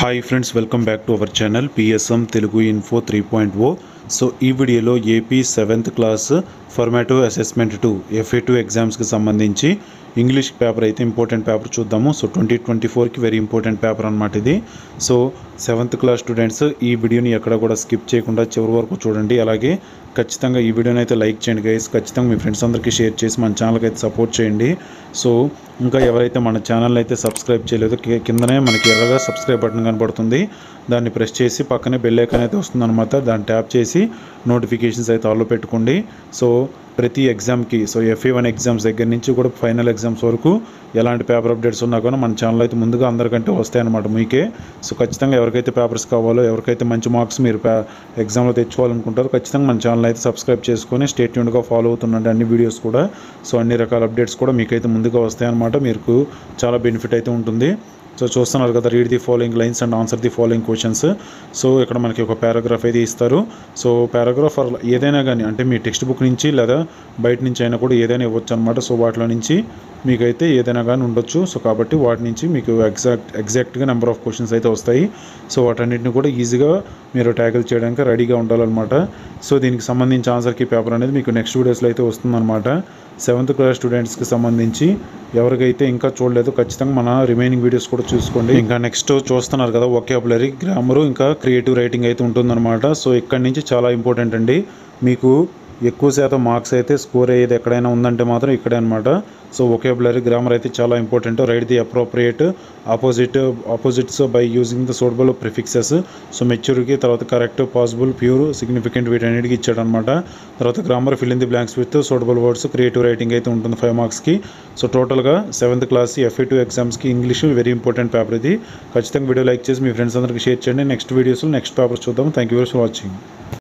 hi friends welcome back to our channel PSM Telugu info three point o so ఈ వీడియోలో AP seventh class formative assessment two FA two ఎగ్జామ్స్కి సంబంధించి English paper అయితే important paper చూద్దాము so twenty twenty ఫోర్కి very important paper అనమాట ఇది so seventh class students ఈ వీడియోని ఎక్కడ కూడా స్కిప్ చేయకుండా చివరి వరకు చూడండి అలాగే ఖచ్చితంగా ఈ వీడియోని అయితే లైక్ చేయండి గైస్ ఖచ్చితంగా మీ ఫ్రెండ్స్ అందరికీ షేర్ చేసి మన ఛానల్కి అయితే సపోర్ట్ చేయండి సో ఇంకా ఎవరైతే మన ఛానల్ అయితే సబ్స్క్రైబ్ చేయలేదో కి- కిందనే మనకి ఎర్రగా సబ్స్క్రైబ్ బటన్ కనబడుతుంది దాన్ని ప్రెస్ చేసి పక్కనే బెల్ ఐకాన్ అయితే వస్తుందన్నమాట దాన్ని ట్యాప్ చేసి నోటిఫికేషన్స్ అయితే ఆల్లో పెట్టుకోండి సో ప్రతి ఎగ్జామ్కి సో ఎఫ్ఏ వన్ ఎగ్జామ్స్ దగ్గర నుంచి కూడా ఫైనల్ ఎగ్జామ్స్ వరకు ఎలాంటి పేపర్ అప్డేట్స్ ఉన్నా కూడా మన ఛానల్ అయితే ముందుగా అందరికంటే వస్తాయన్నమాట మీకే సో ఖచ్చితంగా ఎవరికైతే పేపర్స్ కావాలో ఎవరికైతే మంచి మార్క్స్ మీరు పే ఎగ్జామ్లో తెచ్చుకోవాలనుకుంటారో ఖచ్చితంగా మన ఛానల్ అయితే సబ్స్క్రైబ్ చేసుకొని స్టేట్ యూన్గా ఫాలో అవుతుండండి అన్ని వీడియోస్ కూడా సో అన్ని రకాల అప్డేట్స్ కూడా మీకైతే ముందుగా వస్తాయన్నమాట మీకు చాలా బెనిఫిట్ అయితే ఉంటుంది సో చూస్తున్నారు కదా read the following lines and answer the following questions so ఇక్కడ మనకి ఒక పారాగ్రాఫ్ అయితే ఇస్తారు సో పారాగ్రాఫ్ ఆర్ ఏదైనా కానీ అంటే మీ టెక్స్ట్ బుక్ నుంచి లేదా బయట నుంచి అయినా కూడా ఏదైనా ఇవ్వచ్చు అనమాట సో వాటిలో నుంచి మీకైతే ఏదైనా కానీ ఉండొచ్చు సో కాబట్టి వాటి నుంచి మీకు ఎగ్జాక్ట్ ఎగ్జాక్ట్గా నెంబర్ ఆఫ్ క్వశ్చన్స్ అయితే వస్తాయి సో వాటన్నిటిని కూడా ఈజీగా మీరు ట్యాకిల్ చేయడానికి రెడీగా ఉండాలన్నమాట సో దీనికి సంబంధించి ఆన్సర్కి పేపర్ అనేది మీకు నెక్స్ట్ వీడియోస్లో అయితే వస్తుందన్నమాట సెవెంత్ క్లాస్ స్టూడెంట్స్కి సంబంధించి ఎవరికైతే ఇంకా చూడలేదు ఖచ్చితంగా మన రిమైనింగ్ వీడియోస్ కూడా చూసుకోండి ఇంకా నెక్స్ట్ చూస్తున్నారు కదా ఒకేబులరీ గ్రామరు ఇంకా క్రియేటివ్ రైటింగ్ అయితే ఉంటుందన్నమాట సో ఇక్కడి నుంచి చాలా ఇంపార్టెంట్ అండి మీకు ఎక్కువ శాతం మార్క్స్ అయితే స్కోర్ అయ్యేది ఎక్కడైనా ఉందంటే మాత్రం ఇక్కడే అనమాట సో ఒకేబులరీ గ్రామర్ అయితే చాలా important write the appropriate opposite opposites by using the suitable prefixes so మెచ్యూర్కి తర్వాత కరెక్ట్ పాసిబుల్ ప్యూర్ సిగ్నిఫికెంట్ వీటన్నిటికి ఇచ్చాడనమాట తర్వాత grammar fill in the blanks with suitable words creative writing అయితే ఉంటుంది ఫైవ్ మార్క్స్కి సో టోటల్గా సెవెంత్ క్లాస్ ఎఫ్ఏ టూ ఎగ్జామ్స్కి ఇంగ్లీష్ వెరీ ఇంపార్టెంట్ పేపర్ ఇది ఖచ్చితంగా వీడియో లైక్ చేసి మీ ఫ్రెండ్స్ అందరికీ షేర్ చేయండి నెక్స్ట్ వీడియోస్లో నెక్స్ట్ పేపర్స్ చూద్దాం థ్యాంక్ యూ ఫర్ వాచింగ్